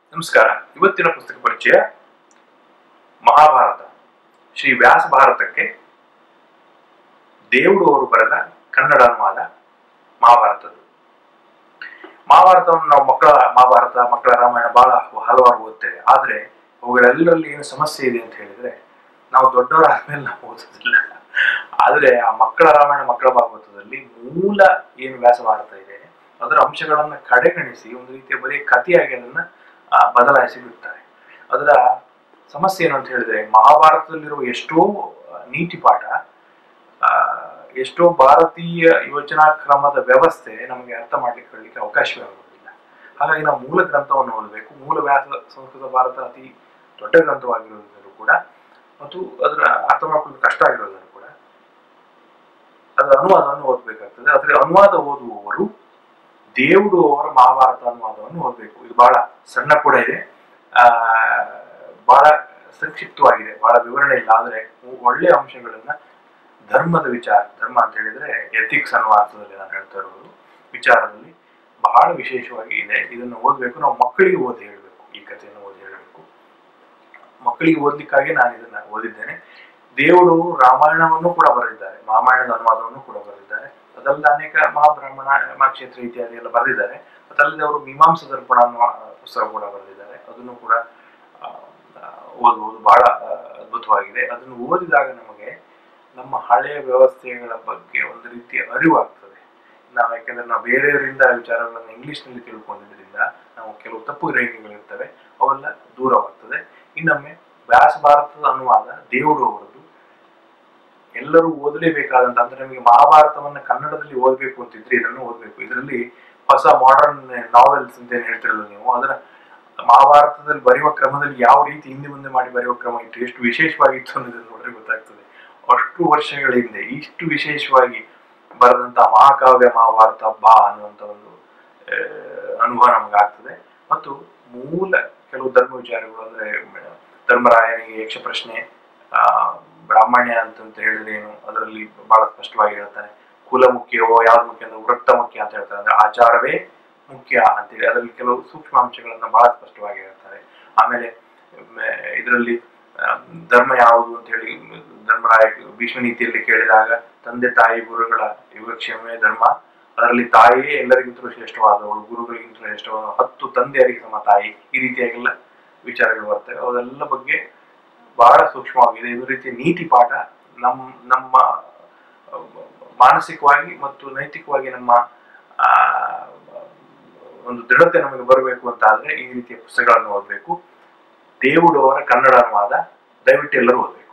ನಮಸ್ಕಾರ ಇವತ್ತಿನ ಪುಸ್ತಕ ಪರಿಚಯ ಮಹಾಭಾರತ ಶ್ರೀ ವ್ಯಾಸ ಭಾರತಕ್ಕೆ ದೇವುಡು ಅವರು ಬರೆದ ಕನ್ನಡ ಅನುವಾದ ಮಹಾಭಾರತದ್ದು ಮಹಾಭಾರತವನ್ನು ನಾವು ಮಕ್ಕಳ ಮಹಾಭಾರತ ಮಕ್ಕಳ ರಾಮಾಯಣ ಬಹಳ ಹಲವಾರು ಓದ್ತೇವೆ ಆದರೆ ಅವುಗಳೆಲ್ಲರಲ್ಲಿ ಏನು ಸಮಸ್ಯೆ ಇದೆ ಅಂತ ಹೇಳಿದ್ರೆ ನಾವು ದೊಡ್ಡವರಾದ್ಮೇಲೆ ನಾವು ಓದೋದಿಲ್ಲ ಆದರೆ ಆ ಮಕ್ಕಳ ರಾಮಾಯಣ ಮಕ್ಕಳ ಭಾಗವತದಲ್ಲಿ ಮೂಲ ಏನು ವ್ಯಾಸ ಭಾರತ ಇದೆ ಅದರ ಅಂಶಗಳನ್ನ ಕಡೆಗಣಿಸಿ ಒಂದು ರೀತಿಯ ಬರೀ ಕಥೆಯಾಗಿ ಅದನ್ನ ಆ, ಬದಲಾಯಿಸಿ ಬಿಡ್ತಾರೆ ಅದರ ಸಮಸ್ಯೆ ಏನು ಅಂತ ಹೇಳಿದ್ರೆ ಮಹಾಭಾರತದಲ್ಲಿರುವ ಎಷ್ಟೋ ಆ, ನೀತಿ ಪಾಠ ಆ, ಎಷ್ಟೋ ಭಾರತೀಯ ಯೋಜನಾ ಕ್ರಮದ ವ್ಯವಸ್ಥೆ ನಮಗೆ ಅರ್ಥ ಮಾಡ್ಲಿಕ್ಕೆ ಹೇಳಲಿಕ್ಕೆ ಅವಕಾಶವೇ ಆಗುವುದಿಲ್ಲ ಹಾಗಾಗಿ ನಾವು ಮೂಲ ಗ್ರಂಥವನ್ನು ಓದಬೇಕು ಮೂಲ ವ್ಯಾಸ ಸಂಸ್ಕೃತ ಭಾರತ ಅತಿ ದೊಡ್ಡ ಗ್ರಂಥವಾಗಿರುವುದನ್ನು ಕೂಡ ಮತ್ತು ಅದರ ಅರ್ಥ ಮಾಡ್ಕೊಳ್ಳೋದು ಕಷ್ಟ ಆಗಿರೋದನ್ನು ಕೂಡ ಅದರ ಅನುವಾದವನ್ನು ಓದಬೇಕಾಗ್ತದೆ ಅದರ ಅನುವಾದ ಓದುವವರು ದೇವುಡು ಅವರ ಮಹಾಭಾರತ ಅನುವಾದವನ್ನು ಓದಬೇಕು ಇದು ಬಹಳ ಸಣ್ಣ ಕೂಡ ಇದೆ ಆ ಬಹಳ ಸಂಕ್ಷಿಪ್ತವಾಗಿದೆ ಬಹಳ ವಿವರಣೆ ಇಲ್ಲ ಆದರೆ ಒಳ್ಳೆಯ ಅಂಶಗಳನ್ನ ಧರ್ಮದ ವಿಚಾರ ಧರ್ಮ ಅಂತ ಹೇಳಿದ್ರೆ ಎಥಿಕ್ಸ್ ಅನ್ನುವ ಅರ್ಥದಲ್ಲಿ ನಾನು ಹೇಳ್ತಾ ಇರೋದು ವಿಚಾರದಲ್ಲಿ ಬಹಳ ವಿಶೇಷವಾಗಿ ಇದೆ ಇದನ್ನು ಓದಬೇಕು ನಾವು ಮಕ್ಕಳಿಗೆ ಓದಿ ಹೇಳಬೇಕು ಈ ಕಥೆಯನ್ನು ಓದಿ ಹೇಳಬೇಕು ಮಕ್ಕಳಿಗೆ ಓದ್ಲಿಕ್ಕಾಗಿ ನಾನು ಇದನ್ನ ಓದಿದ್ದೇನೆ ದೇವರು ರಾಮಾಯಣವನ್ನು ಕೂಡ ಬರೆದಿದ್ದಾರೆ ರಾಮಾಯಣದ ಅನುವಾದವನ್ನು ಕೂಡ ಬರೆದಿದ್ದಾರೆ ಅದಲ್ಲದೆ ಅನೇಕ ಮಹಾಬ್ರಾಹ್ಮಣ ಮಹಾಕ್ಷೇತ್ರ ಇತ್ಯಾದಿ ಎಲ್ಲ ಬರೆದಿದ್ದಾರೆ ಅದಲ್ಲದೆ ಅವರು ಮೀಮಾಂಸ ದರ್ಪಣ ಅನ್ನುವ ಪುಸ್ತಕ ಕೂಡ ಬರೆದಿದ್ದಾರೆ ಅದನ್ನು ಕೂಡ ಆ, ಆ, ಓದುವುದು ಬಹಳ ಆ, ಅದ್ಭುತವಾಗಿದೆ ಅದನ್ನು ಓದಿದಾಗ ನಮಗೆ ನಮ್ಮ ಹಳೆಯ ವ್ಯವಸ್ಥೆಗಳ ಬಗ್ಗೆ ಒಂದು ರೀತಿಯ ಅರಿವಾಗ್ತದೆ ನಾವು ಯಾಕೆಂದ್ರೆ ನಾವು ಬೇರೆಯವರಿಂದ ವಿಚಾರಗಳನ್ನು ಇಂಗ್ಲಿಷ್ನಲ್ಲಿ ತಿಳ್ಕೊಂಡಿದ್ದರಿಂದ ನಾವು ಕೆಲವು ತಪ್ಪು ಗ್ರಹಿಕೆಗಳಿರ್ತವೆ ಅವೆಲ್ಲ ದೂರವಾಗ್ತದೆ ಇನ್ನೊಮ್ಮೆ ವ್ಯಾಸ ಭಾರತದ ಅನುವಾದ ದೇವರು ಅವರದ್ದು ಎಲ್ಲರೂ ಓದಲೇಬೇಕಾದಂತ ಅಂದ್ರೆ ನಮಗೆ ಮಹಾಭಾರತವನ್ನ ಕನ್ನಡದಲ್ಲಿ ಓದಬೇಕು ಅಂತಿದ್ರೆ ಇದನ್ನು ಓದಬೇಕು ಇದರಲ್ಲಿ ಹೊಸ ಮಾಡರ್ನ್ ನಾವೆಲ್ಸ್ ಅಂತ ಏನ್ ಹೇಳ್ತಿರಲ್ಲ ನೀವು ಅದರ ಮಹಾಭಾರತದಲ್ಲಿ ಬರೆಯುವ ಕ್ರಮದಲ್ಲಿ ಯಾವ ರೀತಿ ಹಿಂದೆ ಮುಂದೆ ಮಾಡಿ ಬರೆಯುವ ಕ್ರಮ ಇತ್ತು ಎಷ್ಟು ವಿಶೇಷವಾಗಿತ್ತು ಅನ್ನೋದನ್ನು ನೋಡ್ರೆ ಗೊತ್ತಾಗ್ತದೆ ಅಷ್ಟು ವರ್ಷಗಳ ಹಿಂದೆ ಇಷ್ಟು ವಿಶೇಷವಾಗಿ ಬರೆದಂತ ಮಹಾಕಾವ್ಯ ಮಹಾಭಾರತ ಬಾ ಅನ್ನುವಂತ ಒಂದು ಆ, ಅನುಭವ ನಮಗಾಗ್ತದೆ ಮತ್ತು ಮೂಲ ಕೆಲವು ಧರ್ಮ ವಿಚಾರಗಳು ಅಂದ್ರೆ ಮ- ಧರ್ಮರಾಯನಿಗೆ ಯಕ್ಷ ಪ್ರಶ್ನೆ ಆ, ಬ್ರಾಹ್ಮಣ್ಯ ಅಂತಂತ ಹೇಳಿದ್ರೆ ಏನು ಅದರಲ್ಲಿ ಬಹಳ ಸ್ಪಷ್ಟವಾಗಿ ಹೇಳ್ತಾನೆ ಕುಲ ಮುಖ್ಯವೋ ಯಾವ್ದು ಮುಖ್ಯ ಅಂದ್ರೆ ವೃತ್ತ ಮುಖ್ಯ ಅಂತ ಹೇಳ್ತಾರೆ ಅಂದ್ರೆ ಆಚಾರವೇ ಮುಖ್ಯ ಅಂತೇಳಿ ಅದರಲ್ಲಿ ಕೆಲವು ಸೂಕ್ಷ್ಮಾಂಶಗಳನ್ನ ಬಹಳ ಸ್ಪಷ್ಟವಾಗಿ ಹೇಳ್ತಾರೆ ಆಮೇಲೆ ಇದರಲ್ಲಿ ಧರ್ಮ ಯಾವುದು ಅಂತ ಹೇಳಿ ಧರ್ಮರಾಯ ಭೀಷ್ಮ ನೀತಿಯಲ್ಲಿ ಕೇಳಿದಾಗ ತಂದೆ ತಾಯಿ ಗುರುಗಳ ವಿವಕ್ಷಮೇ ಧರ್ಮ ಅದರಲ್ಲಿ ತಾಯಿಯೇ ಎಲ್ಲರಿಗಿಂತಲೂ ಶ್ರೇಷ್ಠವಾದವಳು ಗುರುಗಳಿಗಿಂತಲೂ ಶ್ರೇಷ್ಠವಾದ ಹತ್ತು ತಂದೆಯರಿಗೆ ಸಮ ತಾಯಿ ಈ ರೀತಿಯಾಗೆಲ್ಲ ವಿಚಾರಗಳು ಬರ್ತವೆ ಅವೆಲ್ಲ ಬಗ್ಗೆ ಬಹಳ ಸೂಕ್ಷ್ಮವಾಗಿದೆ ಇದು ರೀತಿಯ ನೀತಿ ಪಾಠ ನಮ್ ನಮ್ಮ ಆ, ಮಾನಸಿಕವಾಗಿ ಮತ್ತು ನೈತಿಕವಾಗಿ ನಮ್ಮ ಆ, ಒಂದು ದೃಢತೆ ನಮಗೆ ಬರಬೇಕು ಅಂತ ಆದ್ರೆ ಈ ರೀತಿಯ ಪುಸ್ತಕಗಳನ್ನು ಓದಬೇಕು ದೇವುಡು ಅವರ ಕನ್ನಡ ಅನುವಾದ ದಯವಿಟ್ಟು ಎಲ್ಲರೂ ಓದಬೇಕು